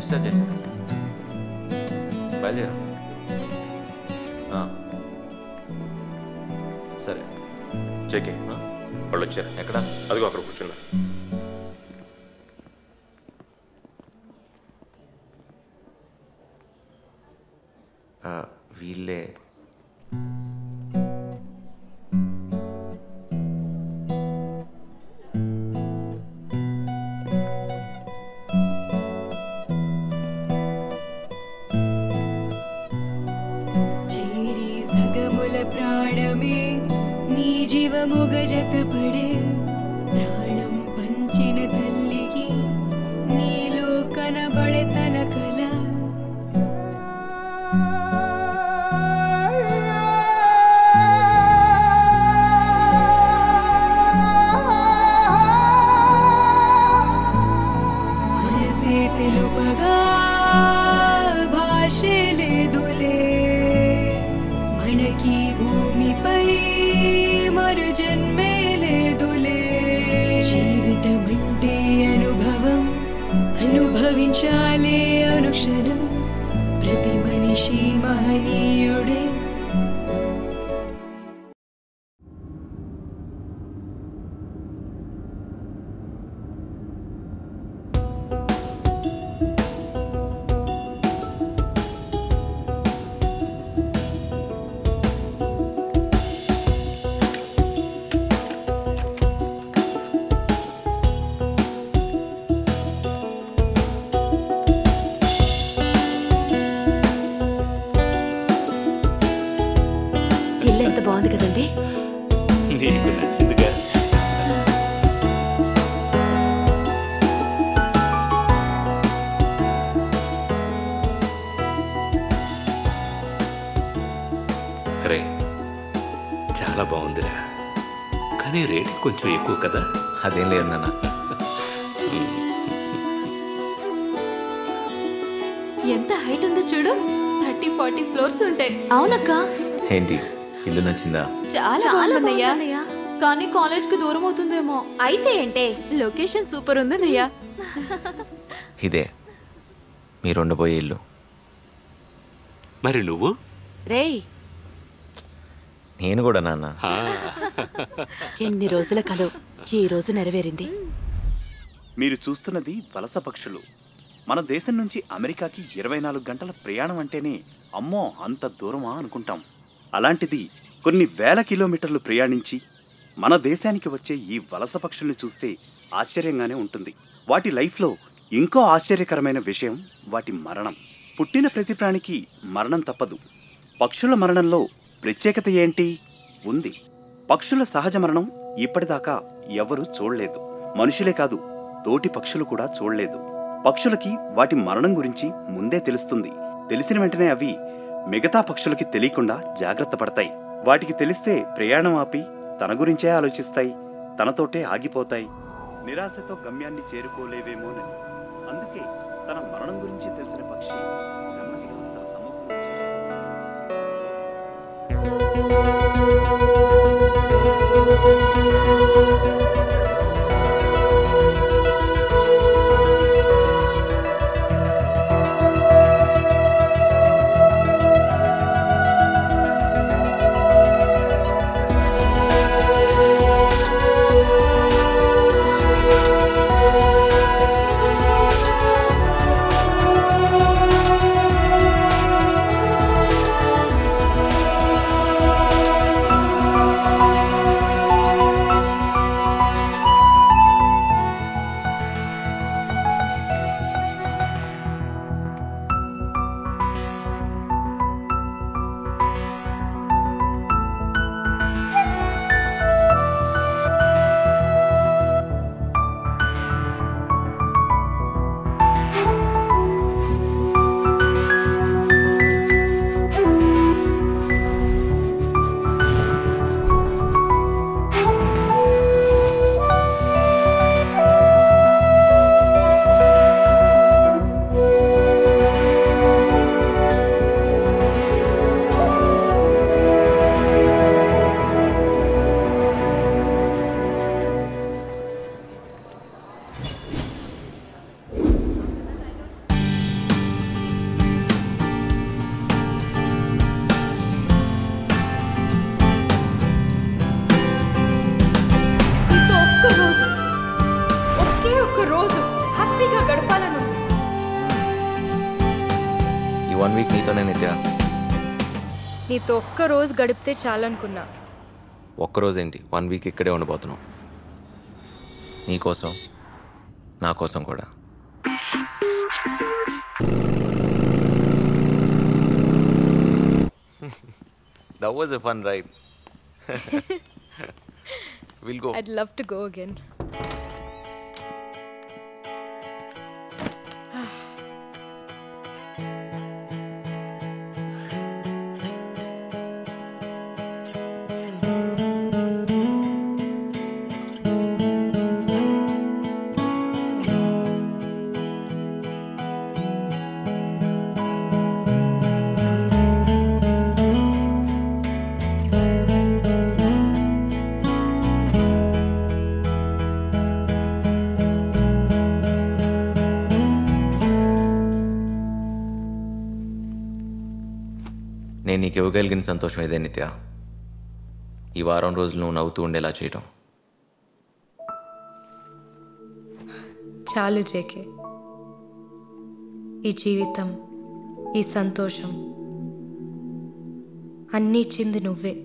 Discharge చేశారు బయలుదేరా ఆ. సరే జేకే ఆ? వాళ్ళు వచ్చారు ఎక్కడ అదిగో అక్కడ కూర్చున్నా ఆ, వీళ్ళే చేరి సగముల ప్రాణమే నీ జీవముగ జతపడే ప్రాణం పంచిన తల్లికి నీలో కనబడే తన కల మనసే తెలుపగా భాషే లేదులే మనకి భూమిపై మరు జన్మే లేదులే జీవితం అంటే అనుభవం అనుభవించాలే అనుక్షణం ప్రతి మనిషి మహనీయుడే ఇల్లు ఎంత బాగుంది కదండి నీకు నచ్చిందిగా అరే చాలా బాగుందిరా కానీ రేట్ కొంచెం ఎక్కువ కదా అదేం లేదు నాన్న ఎంత హైట్ ఉందో చూడు థర్టీ ఫార్టీ ఫ్లోర్స్ ఉంటాయి అవునక్క ఏంటి ఇల్లు నచ్చిందా చాలా చాలా బాగుందయ్యా బాగుందన్నయ్య. కానీ కాలేజ్ కి దూరం అవుతుందేమో అయితే ఏంటే లొకేషన్ సూపర్ ఉందన్నయ్యా ఇదే మీరు ఉండబోయే ఇల్లు మరి నువ్వు రేయ్ నేను కూడా నాన్న ఆ, ఎన్ని రోజుల కలో ఈ రోజు నెరవేరింది మీరు చూస్తున్నది వలస పక్షులు మన దేశం నుంచి అమెరికాకి ఇరవై నాలుగు గంటల ప్రయాణం అంటేనే అమ్మో అంత దూరమా అనుకుంటాం అలాంటిది కొన్ని వేల కిలోమీటర్లు ప్రయాణించి మన దేశానికి వచ్చే ఈ వలస పక్షుల్ని చూస్తే ఆశ్చర్యంగానే ఉంటుంది వాటి లైఫ్లో ఇంకో ఆశ్చర్యకరమైన విషయం వాటి మరణం పుట్టిన ప్రతి ప్రాణికి మరణం తప్పదు పక్షుల మరణంలో ప్రత్యేకత ఏంటి ఉంది పక్షుల సహజ మరణం ఇప్పటిదాకా ఎవరూ చూడలేదు మనుషులే కాదు తోటి పక్షులు కూడా చూడలేదు పక్షులకి వాటి మరణం గురించి ముందే తెలుస్తుంది తెలిసిన వెంటనే అవి మిగతా పక్షులకి తెలియకుండా జాగ్రత్త పడతాయి వాటికి తెలిస్తే ప్రయాణం ఆపి తన గురించే ఆలోచిస్తాయి తనతోటే ఆగిపోతాయి నిరాశతో గమ్యాన్ని చేరుకోలేవేమోనని అందుకే తన మరణం గురించి తెలిసిన పక్షి నెమ్మదిగా తన సముఖం నుంచి ఆ నీతోనే నిత్య నీతో ఒక్క రోజు గడిపితే చాలనుకున్నా ఒక్కరోజేంటి వన్ వీక్ ఇక్కడే ఉండబోతున్నాం నీకోసం నా కోసం కూడా that was a fun ride will go I'd love to go again నేను నీకు ఇవ్వగలిగిన సంతోషం ఇదే నిత్య ఈ వారం రోజులు నువ్వు నవ్వుతూ ఉండేలా చేయటం చాలు జేకే ఈ జీవితం ఈ సంతోషం అన్నీ ఇచ్చింది నువ్వే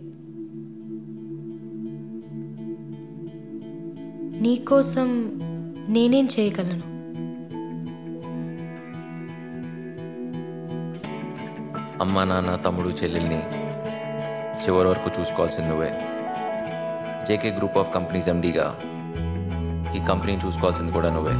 నీకోసం నేనేం చేయగలను అమ్మ నాన్న తమ్ముడు చెల్లెల్ని చివరి వరకు చూసుకోవాల్సింది నువ్వే జేకే గ్రూప్ ఆఫ్ కంపెనీస్ ఎండీగా ఈ కంపెనీని చూసుకోవాల్సింది కూడా నువ్వే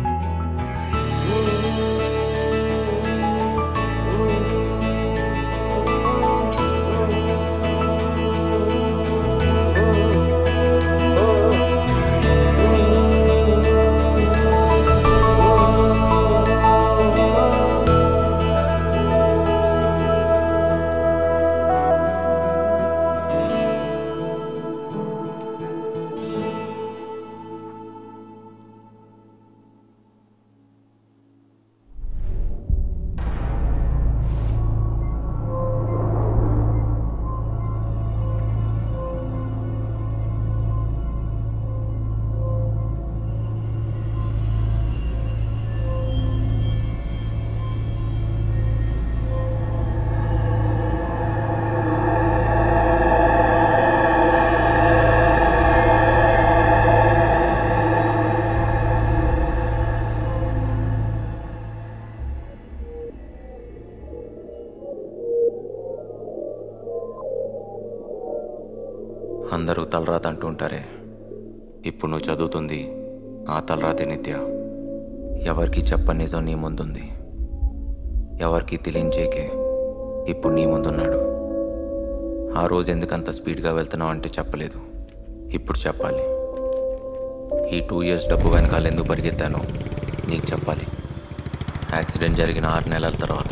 అందరూ తలరాత అంటూ ఉంటారే ఇప్పుడు నువ్వు చదువుతుంది ఆ తలరాతే నిత్య ఎవరికి చెప్పని నిజం నీ ముందుంది ఎవరికి తెలియజేకే ఇప్పుడు నీ ముందున్నాడు ఆ రోజు ఎందుకంత స్పీడ్గా వెళ్తున్నావు అంటే చెప్పలేదు ఇప్పుడు చెప్పాలి ఈ టూ ఇయర్స్ డబ్బు వెనకాల ఎందుకు పరిగెత్తానో నీకు చెప్పాలి యాక్సిడెంట్ జరిగిన ఆరు నెలల తర్వాత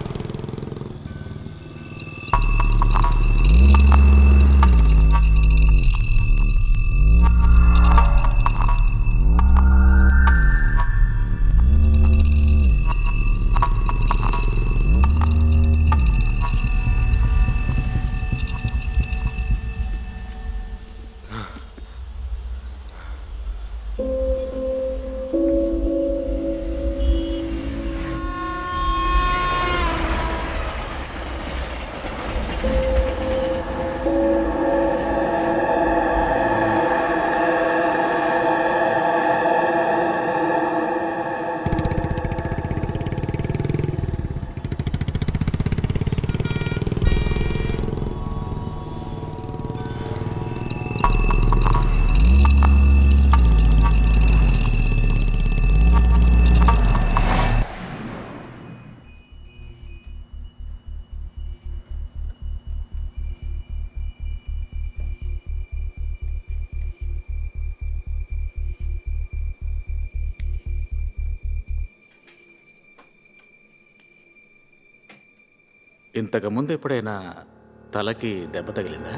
ఇంతకుముందు ఎప్పుడైనా తలకి దెబ్బ తగిలిందా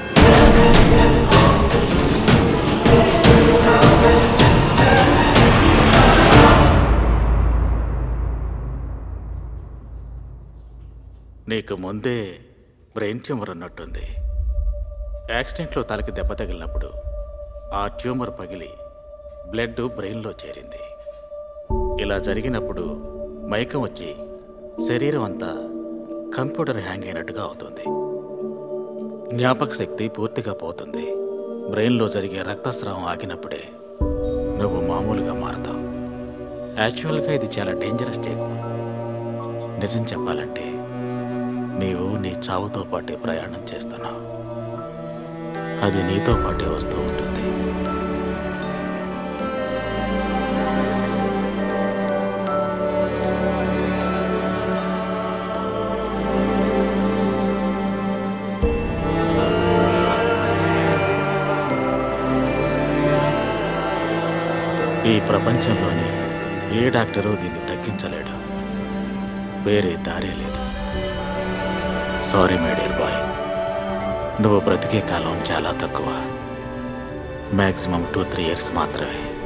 నీకు ముందే బ్రెయిన్ ట్యూమర్ ఉన్నట్టుంది యాక్సిడెంట్లో తలకి దెబ్బ తగిలినప్పుడు ఆ ట్యూమర్ పగిలి బ్లడ్ బ్రెయిన్లో చేరింది ఇలా జరిగినప్పుడు మైకం వచ్చి శరీరం అంతా కంప్యూటర్ హ్యాంగ్ అయినట్టుగా అవుతుంది జ్ఞాపక శక్తి పూర్తిగా పోతుంది బ్రెయిన్లో జరిగే రక్తస్రావం ఆగినప్పుడే నువ్వు మామూలుగా మారతావు యాక్చువల్గా ఇది చాలా డేంజరస్ స్టేజ్ నిజం చెప్పాలంటే నీవు నీ చావుతో పాటే ప్రయాణం చేస్తున్నావు అది నీతో పాటే వస్తూ ఉంటుంది ఈ ప్రపంచంలోని ఏ డాక్టరు దీన్ని తగ్గించలేడు వేరే దారే లేదు సారీ మై డియర్ బాయ్ నువ్వు బ్రతికే కాలం చాలా తక్కువ మ్యాక్సిమం టూ త్రీ ఇయర్స్ మాత్రమే